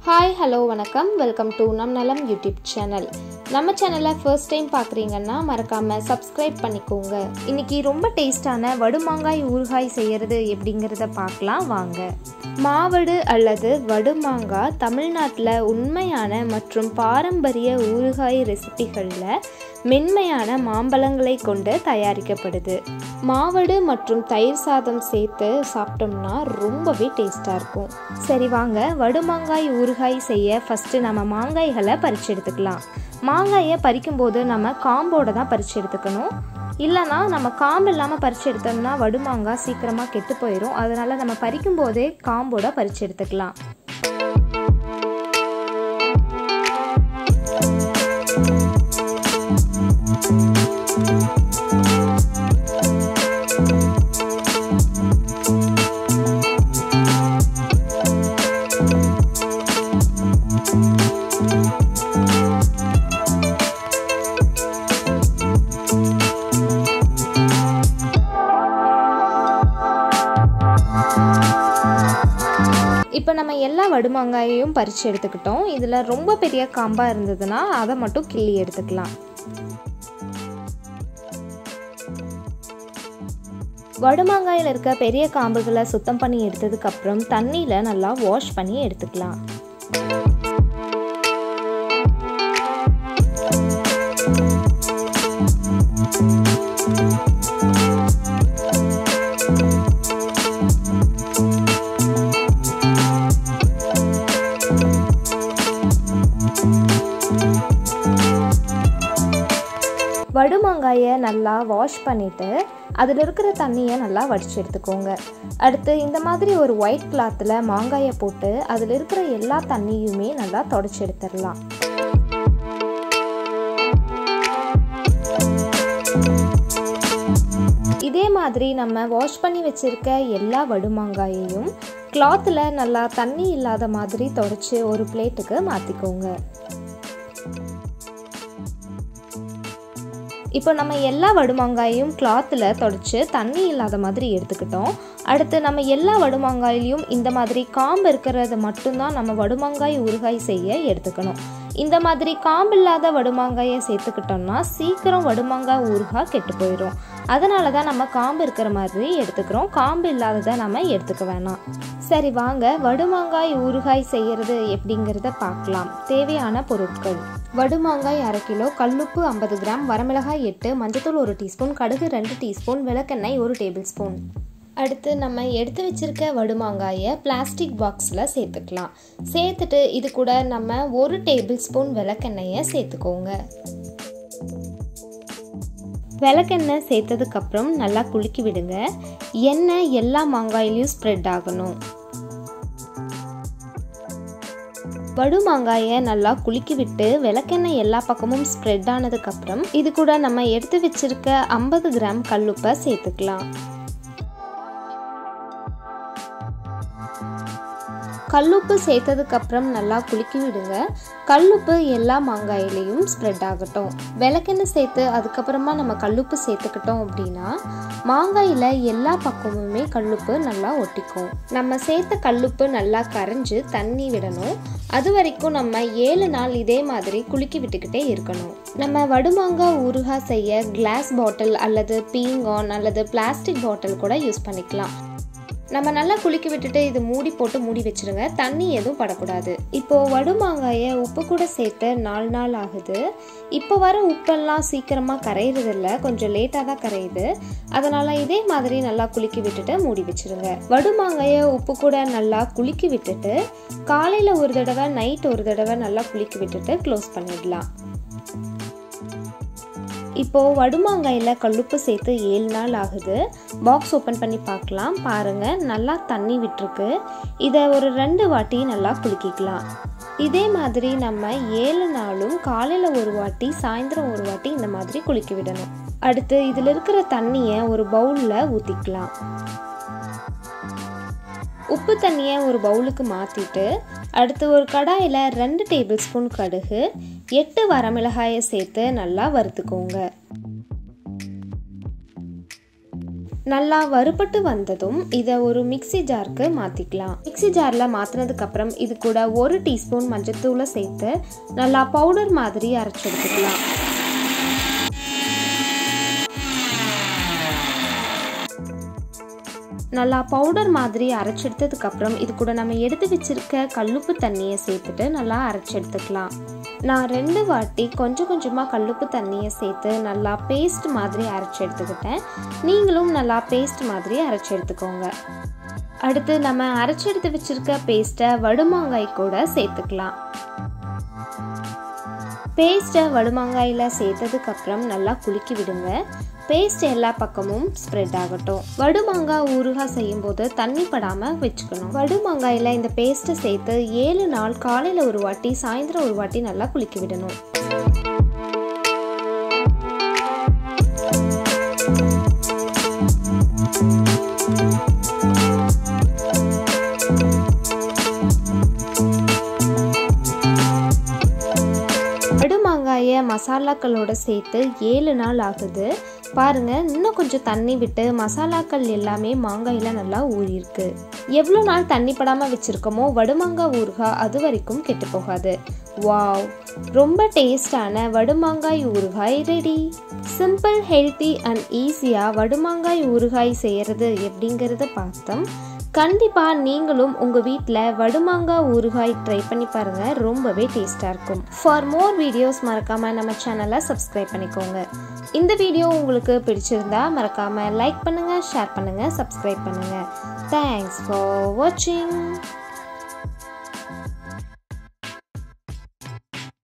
hi hello வணக்கம் welcome to நம் நலம் யூடியூப் சேனல் நம்ம சேனலை ஃபர்ஸ்ட் டைம் பார்க்குறீங்கன்னா மறக்காமல் சப்ஸ்கிரைப் பண்ணிக்கோங்க இன்னைக்கு ரொம்ப டேஸ்டான வடுமாங்காய் ஊறுகாய் செய்கிறது எப்படிங்கிறத பார்க்கலாம் வாங்க மாவடு அல்லது வடுமாங்காய் தமிழ்நாட்டில் உண்மையான மற்றும் பாரம்பரிய ஊறுகாய் ரெசிபிகளில் மென்மையான மாம்பழங்களை கொண்டு தயாரிக்கப்படுது மாவடு மற்றும் தயிர் சாதம் சேர்த்து சாப்பிட்டோம்னா ரொம்பவே டேஸ்ட்டாக இருக்கும் சரி வாங்க வடுமாங்காய் ஊறுகாய் செய்ய ஃபஸ்ட்டு நம்ம மாங்காய்களை பறிச்சு எடுத்துக்கலாம் மாங்காயை பறிக்கும்போது நம்ம காம்போட தான் பறிச்சு எடுத்துக்கணும் இல்லைனா நம்ம காம்பு இல்லாமல் பறிச்சு எடுத்தோம்னா வடுமாங்காய் சீக்கிரமாக கெட்டு போயிடும் அதனால் நம்ம பறிக்கும் போதே காம்போட பறிச்சு எடுத்துக்கலாம் இப்போ நம்ம எல்லா வடுமாங்காயையும் பறித்து எடுத்துக்கிட்டோம் இதில் ரொம்ப பெரிய காம்பாக இருந்ததுன்னா அதை மட்டும் கிள்ளி எடுத்துக்கலாம் வடுமாங்காயில் இருக்க பெரிய காம்புகளை சுத்தம் பண்ணி எடுத்ததுக்கப்புறம் தண்ணியில் நல்லா வாஷ் பண்ணி எடுத்துக்கலாம் வடுமாங்காயை நல்லா வாஷ் பண்ணிவிட்டு அதில் இருக்கிற தண்ணியை நல்லா வடித்து எடுத்துக்கோங்க அடுத்து இந்த மாதிரி ஒரு ஒயிட் கிளாத்தில் மாங்காயை போட்டு அதில் இருக்கிற எல்லா தண்ணியுமே நல்லா தொடச்சி எடுத்துடலாம் இதே மாதிரி நம்ம வாஷ் பண்ணி வச்சுருக்க எல்லா வடுமாங்காயையும் கிளாத்தில் நல்லா தண்ணி இல்லாத மாதிரி தொடச்சி ஒரு பிளேட்டுக்கு மாற்றிக்கோங்க இப்போ நம்ம எல்லா வடுமாங்காயும் கிளாத்தில் தொடச்சி தண்ணி இல்லாத மாதிரி எடுத்துக்கிட்டோம் அடுத்து நம்ம எல்லா வடுமாங்காயிலையும் இந்த மாதிரி காம்பு இருக்கிறத மட்டும்தான் நம்ம வடுமாங்காய் ஊறுகாய் செய்ய எடுத்துக்கணும் இந்த மாதிரி காம்பு இல்லாத வடுமாங்காயை சேர்த்துக்கிட்டோம்னா சீக்கிரம் வடுமாங்காய் ஊறுகாய் கெட்டு போயிடும் அதனால தான் நம்ம காம்பு இருக்கிற மாதிரி எடுத்துக்கிறோம் காம்பு இல்லாததை நம்ம எடுத்துக்க வேணாம் சரி வாங்க வடுமாங்காய் ஊறுகாய் செய்கிறது எப்படிங்கிறத பார்க்கலாம் தேவையான பொருட்கள் வடுமாங்காய் அரை கிலோ கல்லுப்பு ஐம்பது கிராம் வரமிளகாய் எட்டு மஞ்சத்தூள் ஒரு டீஸ்பூன் கடுகு ரெண்டு டீஸ்பூன் விளக்கெண்ணெய் ஒரு டேபிள் ஸ்பூன் அடுத்து நம்ம எடுத்து வச்சிருக்க வடுமாங்காயை பிளாஸ்டிக் பாக்ஸில் சேர்த்துக்கலாம் சேர்த்துட்டு இது கூட நம்ம ஒரு டேபிள் ஸ்பூன் விளக்கெண்ணெயை சேர்த்துக்கோங்க விளக்கெண்ணெய் சேர்த்ததுக்கப்புறம் நல்லா குலுக்கி விடுங்க எண்ணெய் எல்லா மாங்காயிலையும் ஸ்ப்ரெட் ஆகணும் வடு மாங்காயை நல்லா குலுக்கி விட்டு விளக்கெண்ணெய் எல்லா பக்கமும் ஸ்ப்ரெட் ஆனதுக்கப்புறம் இது கூட நம்ம எடுத்து வச்சிருக்க ஐம்பது கிராம் கல்லுப்பை சேர்த்துக்கலாம் கல்லுப்பு சேர்த்ததுக்கப்புறம் நல்லா குலுக்கி விடுங்க கல்லுப்பு எல்லா மாங்காயிலையும் ஸ்ப்ரெட் ஆகட்டும் விளக்கெண்ணெய் சேர்த்து அதுக்கப்புறமா நம்ம கல்லுப்பு சேர்த்துக்கிட்டோம் அப்படின்னா மாங்காயில் எல்லா பக்கமுமே கல்லுப்பு நல்லா ஒட்டிக்கும் நம்ம சேர்த்த கல்லுப்பு நல்லா கரைஞ்சு தண்ணி விடணும் அது வரைக்கும் நம்ம ஏழு நாள் இதே மாதிரி குலுக்கி விட்டுக்கிட்டே இருக்கணும் நம்ம வடுமாங்காய் ஊறுகாய் செய்ய கிளாஸ் பாட்டில் அல்லது பீங்கான் அல்லது பிளாஸ்டிக் பாட்டில் கூட யூஸ் பண்ணிக்கலாம் நம்ம நல்லா குலுக்கி விட்டுட்டு இது மூடி போட்டு மூடி வச்சிருங்க தண்ணி எதுவும் படக்கூடாது இப்போ வடுமாங்காயை உப்பு கூட சேர்த்து நாலு நாள் ஆகுது இப்போ வர உப்பெல்லாம் சீக்கிரமாக கரையிறதில்ல கொஞ்சம் லேட்டாக தான் கரையுது அதனால இதே மாதிரி நல்லா குலுக்கி விட்டுட்டு மூடி வச்சிருங்க வடுமாங்காயை உப்பு கூட நல்லா குலுக்கி விட்டுட்டு காலையில் ஒரு தடவை நைட் ஒரு தடவை நல்லா குலுக்கி விட்டுட்டு க்ளோஸ் பண்ணிடலாம் இப்போது வடுமாங்காயில் கல்லுப்பு சேர்த்து ஏழு நாள் ஆகுது பாக்ஸ் ஓப்பன் பண்ணி பார்க்கலாம் பாருங்கள் நல்லா தண்ணி விட்டுருக்கு இதை ஒரு ரெண்டு வாட்டி நல்லா குலுக்கிக்கலாம் இதே மாதிரி நம்ம ஏழு நாளும் காலையில் ஒரு வாட்டி சாயந்தரம் ஒரு வாட்டி இந்த மாதிரி குளிக்க விடணும் அடுத்து இதில் இருக்கிற தண்ணியை ஒரு பவுலில் ஊற்றிக்கலாம் உப்பு தண்ணியை ஒரு பவுலுக்கு மாற்றிட்டு அடுத்து ஒரு கடாயில் ரெண்டு டேபிள் ஸ்பூன் கடுகு எட்டு வரமிளகாயை சேர்த்து நல்லா வறுத்துக்கோங்க நல்லா வறுபட்டு வந்ததும் இதை ஒரு மிக்சி ஜாருக்கு மாற்றிக்கலாம் மிக்சி ஜாரில் மாற்றினதுக்கு அப்புறம் இது கூட ஒரு டீஸ்பூன் மஞ்சத்தூளை சேர்த்து நல்லா பவுடர் மாதிரி அரைச்சி எடுத்துக்கலாம் நல்லா பவுடர் மாதிரி அரைச்சி எடுத்ததுக்கப்புறம் இது கூட நம்ம எடுத்து வச்சிருக்க கல்லுப்பு தண்ணியை சேர்த்துட்டு நல்லா அரைச்சி எடுத்துக்கலாம் நான் ரெண்டு வாட்டி கொஞ்சம் கொஞ்சமாக கல்லுப்பு தண்ணியை சேர்த்து நல்லா பேஸ்ட் மாதிரி அரைச்சி எடுத்துக்கிட்டேன் நீங்களும் நல்லா பேஸ்ட் மாதிரி அரைச்சி எடுத்துக்கோங்க அடுத்து நம்ம அரைச்சி எடுத்து வச்சிருக்க பேஸ்ட்டை வடுமாங்காய் கூட சேர்த்துக்கலாம் பேஸ்ட்டை வடுமாங்காயில் சேர்த்ததுக்கப்புறம் நல்லா குலுக்கி விடுங்க பேஸ்ட் எல்லா பக்கமும் ஸ்ப்ரெட் ஆகட்டும் வடுமாங்காய் ஊறுகாய் செய்யும் போது தண்ணி படாமல் வச்சுக்கணும் வடுமாங்காயில் இந்த பேஸ்ட்டை சேர்த்து ஏழு நாள் காலையில் ஒரு வாட்டி சாயந்தரம் ஒரு வாட்டி நல்லா குளிக்க விடணும் வடுமாங்காயை மசாலாக்களோட சேர்த்து ஏழு நாள் ஆகுது பாருங்க இன்னும் கொஞ்சம் தண்ணி விட்டு மசாலாக்கள் எல்லாமே மாங்காயில் நல்லா ஊறியிருக்கு எவ்வளோ நாள் தண்ணி படாமல் வச்சுருக்கோமோ வடுமாங்காய் ஊறுகாய் அது வரைக்கும் கெட்டு போகாது வாவ் ரொம்ப டேஸ்டான வடுமாங்காய் ஊறுகாய் ரெடி சிம்பிள் ஹெல்த்தி அண்ட் ஈஸியாக வடுமாங்காய் ஊறுகாய் செய்கிறது எப்படிங்கிறத பார்த்தோம் கண்டிப்பாக நீங்களும் உங்கள் வீட்டில் வடுமாங்காய் ஊறுகாய் ட்ரை பண்ணி பாருங்கள் ரொம்பவே டேஸ்ட்டாக இருக்கும் ஃபார் மோர் வீடியோஸ் மறக்காமல் நம்ம சேனலை சப்ஸ்கிரைப் பண்ணிக்கோங்க இந்த வீடியோ உங்களுக்கு பிடிச்சிருந்தா மறக்காமல் லைக் பண்ணுங்கள் ஷேர் பண்ணுங்கள் சப்ஸ்கிரைப் பண்ணுங்கள் தேங்க்ஸ் ஃபார் வாட்சிங்